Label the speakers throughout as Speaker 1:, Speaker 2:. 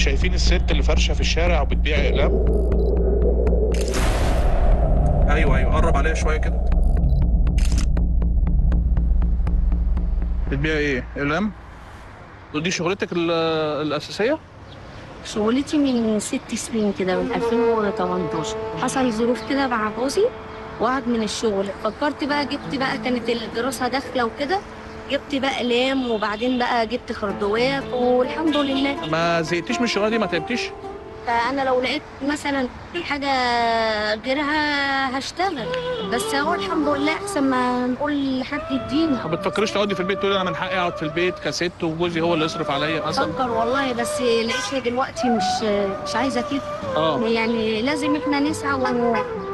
Speaker 1: شايفين الست اللي فرشه في الشارع وبتبيع اقلام ايوه ايوه قرب عليها شويه كده بتبيع ايه اقلام ودي شغلتك ال- الاساسيه
Speaker 2: شغلتي من ست سنين كده من 2018 حصل ظروف كده مع جوزي وقعد من الشغل فكرت بقى جبت بقى كانت الدراسة داخلة وكده جبت بقى اقلام وبعدين بقى جبت خردوات والحمد لله
Speaker 1: ما زهقتيش من الشغلانه دي ما تعبتيش
Speaker 2: فانا لو لقيت مثلا حاجه غيرها هشتغل بس هو الحمد لله احسن ما نقول لحد يدينا
Speaker 1: ما بتفكريش تقعدي في البيت تقولي انا من حقي اقعد في البت كست وجوزي هو اللي يصرف عليا مثلا
Speaker 2: فكر والله بس لقيتني دلوقتي مش مش عايزه كده
Speaker 1: اه
Speaker 2: يعني لازم احنا نسعى و...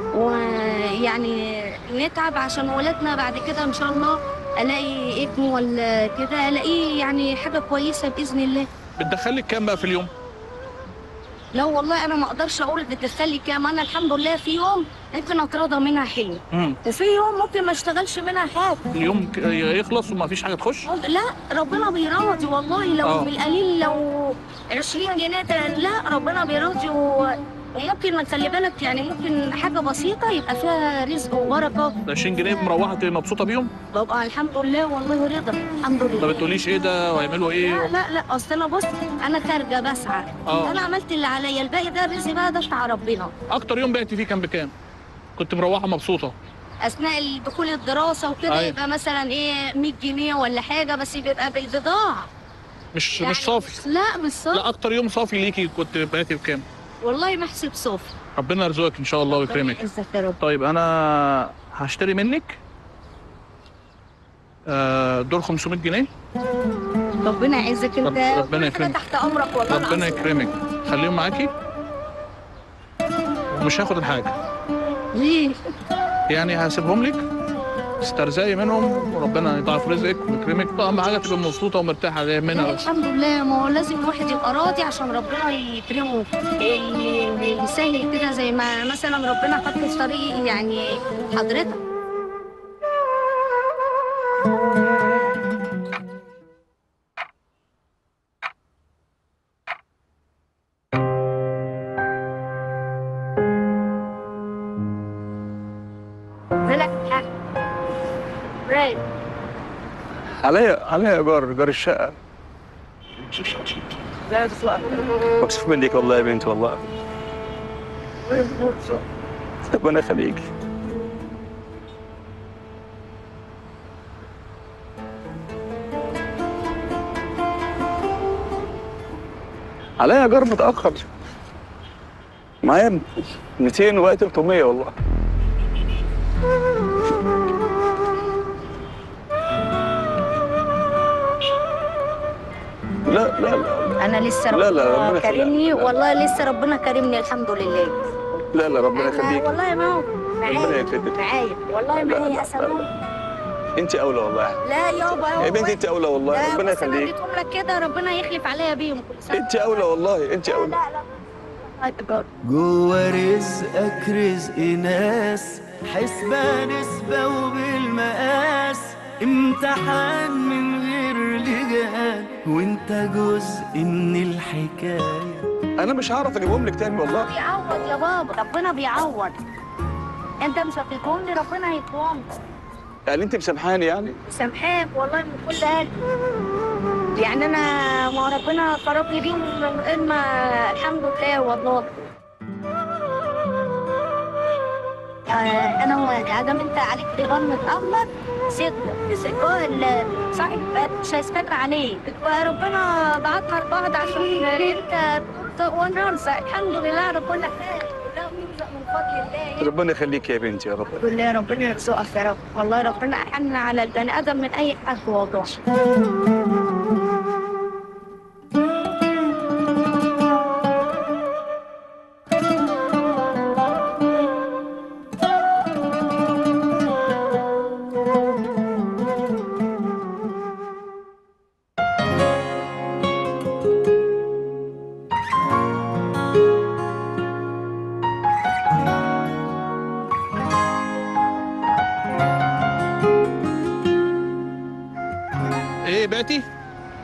Speaker 2: ويعني نتعب عشان ولادنا بعد كده ان شاء الله الاقي ابني ولا كده الاقيه يعني حاجه كويسه باذن الله
Speaker 1: بتدخلك كام بقى في اليوم
Speaker 2: لا والله انا ما اقدرش اقول بتدخلي كام انا الحمد لله في يوم ممكن اتراضى منها حلو
Speaker 1: امم
Speaker 2: وفي يوم ممكن ما اشتغلش منها حاجه
Speaker 1: اليوم ك- يخلص وما فيش حاجه تخش
Speaker 2: لا ربنا بيراضي والله لو
Speaker 1: آه.
Speaker 2: بالقليل لو 20 جنيه ده لا ربنا بيراضي و... وممكن خلي بالك يعني ممكن حاجه بسيطه يبقى فيها رزق وبركه
Speaker 1: ده 20 جنيه مروحه تبقي مبسوطه بيهم
Speaker 2: ببقى الحمد لله والله رضا الحمد
Speaker 1: ما
Speaker 2: لله
Speaker 1: بتقوليش ايه ده وهيعملوا
Speaker 2: لا
Speaker 1: ايه
Speaker 2: لا لا اصل انا بص انا خارجه بسعى
Speaker 1: اه
Speaker 2: انا عملت اللي عليا الباقي ده رزق بقى ده بتاع ربنا
Speaker 1: اكتر يوم بعتي فيه كان بكام كنت مروحه مبسوطه
Speaker 2: اثناء دخول الدراسه وكده
Speaker 1: أيوة.
Speaker 2: يبقى مثلا ايه 100 جنيه ولا حاجه بس بيبقى بالبضاعه
Speaker 1: مش
Speaker 2: يعني
Speaker 1: مش صافي
Speaker 2: لا مش صافي
Speaker 1: لا اكتر يوم صافي ليكي كنت بعتي بكام
Speaker 2: والله ما احسب صافي
Speaker 1: ربنا يرزقك ان شاء الله ويكرمك
Speaker 2: عزك يا رب
Speaker 1: طيب انا هشتري منك آه، دول 500 جنيه
Speaker 2: ربنا يعزك انت
Speaker 1: رب- ربنا
Speaker 2: كل حاجة
Speaker 1: يكرمك.
Speaker 2: تحت امرك والله
Speaker 1: ربنا
Speaker 2: العظيم.
Speaker 1: يكرمك خليهم معاكي ومش هاخد الحاجه
Speaker 2: ليه
Speaker 1: يعني هسيبهم لك استرزقي منهم وربنا يضاعف رزقك ويكرمك اهم حاجه تبقى مبسوطه ومرتاحه
Speaker 2: لا،
Speaker 1: منها بس
Speaker 2: الحمد لله ما هو لازم الواحد يبقى راضي عشان ربنا يكرمه ي- يسهل كده زي ما مثلا ربنا حط في طريق يعني حضرتك لك حق رايق
Speaker 3: عليا عليا جار جار الشقة مكسوف منك والله يا بنت والله ربنا يخليك عليا جار متأخر معايا 200 وبقى 300 والله لا لا لا
Speaker 2: انا لسه
Speaker 3: لا، لا،
Speaker 2: ربنا
Speaker 3: ربنا
Speaker 2: كرمني
Speaker 3: يخليك. لا.
Speaker 2: والله لسه ربنا كرمني الحمد لله
Speaker 3: لا لا ربنا
Speaker 2: أنا
Speaker 3: يخليك
Speaker 2: والله ما هو
Speaker 3: ربنا
Speaker 2: معايا
Speaker 3: يكرمك
Speaker 2: معايا والله
Speaker 3: لا،
Speaker 2: ما
Speaker 3: لا،
Speaker 2: هي
Speaker 3: لا.
Speaker 2: اسامي
Speaker 3: انت اولى والله
Speaker 2: لا يابا
Speaker 3: يا بنتي انت اولى والله
Speaker 2: لا،
Speaker 3: ربنا
Speaker 2: بس انا
Speaker 3: يخليك
Speaker 2: اديتهم لك كده ربنا يخلف عليا بيهم كل سنه
Speaker 3: انت اولى والله انت
Speaker 2: لا
Speaker 3: اولى
Speaker 2: لا لا طيب جار.
Speaker 4: جوا رزقك رزق ناس حسبة نسبة وبالمقاس امتحان من غير لجان وانت جزء من الحكاية
Speaker 3: انا مش هعرف اجيبهم لك تاني والله
Speaker 2: بيعوض يا بابا ربنا بيعوض انت مش هتديهم لي ربنا هيديهم لك.
Speaker 3: يعني انت مسامحاني يعني
Speaker 2: سامحاك والله من كل قلبي يعني انا ما ربنا فرجني بيهم من غير ما الحمد لله والله آه، انا ادام انت عليك رهان متاخر سيب سيبه صاحب مش هيستنى عليك وربنا بعتنا لبعض عشان انت ترزق وانا ارزق الحمد لله على كل حال لا بيرزق من فضل الله
Speaker 3: ربنا يخليك يا بنتي يا رب
Speaker 2: الحمد لله ربنا يرزقك يا رب والله ربنا أحن على البني آدم من أي حد والله
Speaker 1: ايه بعتي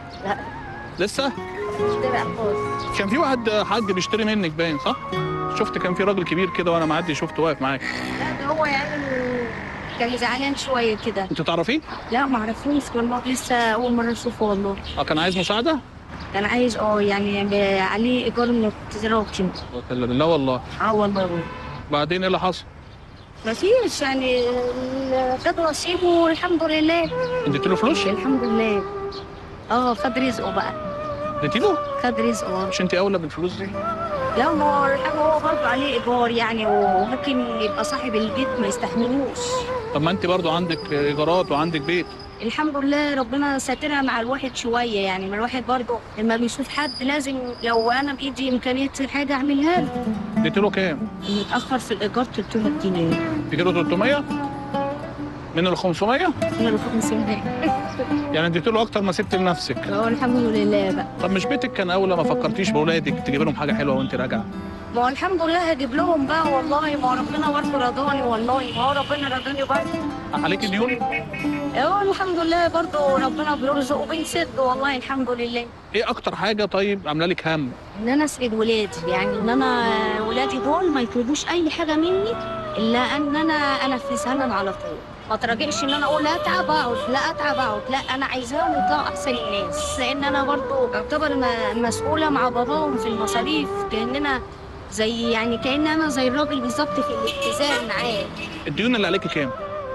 Speaker 1: لسه
Speaker 2: اشتري خالص
Speaker 1: كان في واحد حاج بيشتري منك باين صح شفت كان في راجل كبير كده وانا معدي شفته واقف معاك
Speaker 2: لا ده هو يعني كان زعلان شويه كده
Speaker 1: انت تعرفيه
Speaker 2: لا ما اعرفوش والله لسه اول مره اشوفه والله
Speaker 1: اه كان عايز مساعده
Speaker 2: كان عايز اه يعني ب- عليه ايجار من التجاره كده
Speaker 1: لا والله
Speaker 2: اه والله
Speaker 1: بعدين ايه اللي حصل
Speaker 2: ما فيش يعني ال- خد نصيبه والحمد لله
Speaker 1: اديت له فلوس
Speaker 2: الحمد لله اه خد رزقه بقى
Speaker 1: اديتي له
Speaker 2: خد رزقه
Speaker 1: مش انت اولى بالفلوس دي
Speaker 2: لا ما هو الحاجة هو برضه عليه ايجار يعني وممكن يبقى صاحب البيت ما يستحملوش
Speaker 1: طب ما انت برضو عندك ايجارات وعندك بيت
Speaker 2: الحمد لله ربنا ساترها مع الواحد شويه يعني ما الواحد برضه لما بيشوف حد لازم لو انا بايدي امكانيه حاجه اعملها له
Speaker 1: اديت له كام
Speaker 2: متاخر في الايجار 300 جنيه
Speaker 1: اديت له 300 من ال 500
Speaker 2: من ال 500
Speaker 1: يعني اديت له اكتر ما سبت لنفسك
Speaker 2: اه الحمد لله بقى
Speaker 1: طب مش بيتك كان اولى ما فكرتيش باولادك تجيب لهم حاجه حلوه وانت راجعه
Speaker 2: ما هو الحمد لله هجيب لهم بقى والله ما هو ربنا برضه رضاني والله ما هو ربنا رضاني برضه
Speaker 1: عليك ديون
Speaker 2: اه الحمد لله برضه ربنا بيرزق وبنسد والله الحمد لله
Speaker 1: ايه اكتر حاجه طيب عامله لك هم
Speaker 2: ان انا اسعد ولادي يعني ان انا ولادي دول ما يطلبوش اي حاجه مني الا ان انا انفذها لهم على طول ما تراجعش ان انا اقول لا اتعب اقعد لا اتعب اقعد لا انا عايزاهم يطلعوا احسن الناس لان انا برضو اعتبر م- مسؤوله مع باباهم في المصاريف كاننا زي يعني كان انا زي الراجل بالظبط في الاتزان معاه
Speaker 1: الديون اللي عليك كام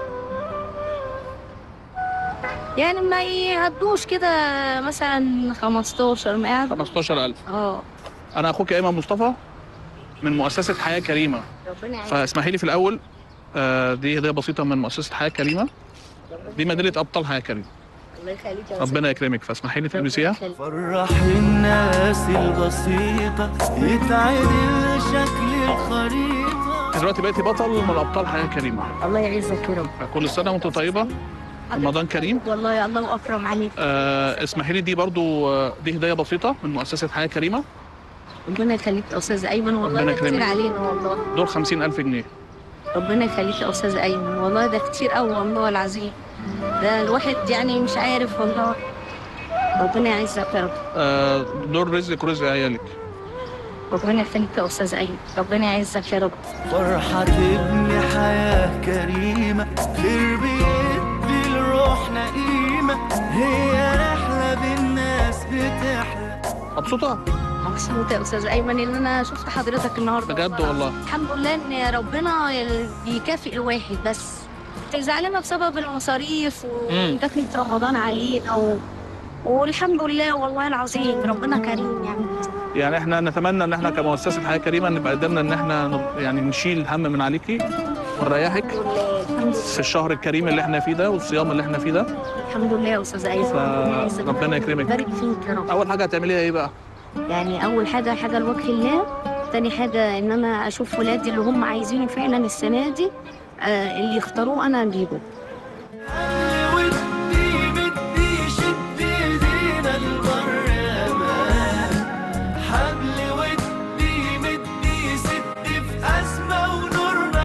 Speaker 2: يعني ما يهدوش كده مثلا 15 ما يعد-
Speaker 1: 15000
Speaker 2: اه
Speaker 1: انا اخوك ايمن مصطفى من مؤسسه حياه كريمه
Speaker 2: ربنا يعينك.
Speaker 1: فاسمحي لي في الاول آه، دي هديه بسيطه من مؤسسه حياه كريمه دي ميداليه ابطال حياه كريمه
Speaker 2: الله يخليك يا
Speaker 1: ربنا يكرمك فاسمحي لي تلبسيها
Speaker 4: فرح الناس البسيطة يتعدل شكل الخريطة
Speaker 1: انت دلوقتي بقيتي بطل من ابطال حياه كريمه
Speaker 2: الله يعزك يا رب
Speaker 1: كل سنه وانت طيبه رمضان كريم
Speaker 2: والله يا الله اكرم عليك
Speaker 1: آه، اسمحي لي دي برضو آه، دي هديه بسيطه من مؤسسه حياه كريمه
Speaker 2: ربنا يخليك يا استاذ ايمن والله
Speaker 1: ربنا
Speaker 2: ده كتير
Speaker 1: يكرمك.
Speaker 2: علينا والله
Speaker 1: دول 50000 جنيه
Speaker 2: ربنا يخليك يا استاذ ايمن والله ده كتير قوي والله العظيم ده الواحد يعني مش عارف والله ربنا يعزك يا رب
Speaker 1: آه، دول رزقك ورزق عيالك
Speaker 2: ربنا يخليك يا استاذ ايمن ربنا يعزك يا رب
Speaker 4: فرحة تبني حياة كريمة خير بيدي الروح نقيمة هي رحلة بالناس بتحلى
Speaker 1: مبسوطه
Speaker 2: مبسوطة يا استاذ ايمن ان انا شفت حضرتك النهارده
Speaker 1: بجد والله
Speaker 2: الحمد لله ان ربنا بيكافئ الواحد بس كنت زعلانه بسبب المصاريف
Speaker 1: مم.
Speaker 2: ودخلة رمضان علينا و... والحمد لله والله العظيم ربنا كريم يعني
Speaker 1: يعني احنا نتمنى ان احنا كمؤسسه حياه كريمه نبقى قدرنا ان احنا نب- يعني نشيل الهم من عليكي ونريحك
Speaker 2: الحمد
Speaker 1: في الشهر الكريم اللي احنا فيه ده والصيام اللي احنا فيه ده
Speaker 2: الحمد لله يا استاذ ايمن ربنا يعزك.
Speaker 1: فربنا يكرمك
Speaker 2: بارك فيك يا رب
Speaker 1: اول حاجه هتعمليها ايه بقى
Speaker 2: يعني اول حاجه حاجه لوجه الله تاني حاجه ان انا اشوف ولادي اللي هم عايزينه فعلا السنه دي آه اللي يختاروه انا اجيبه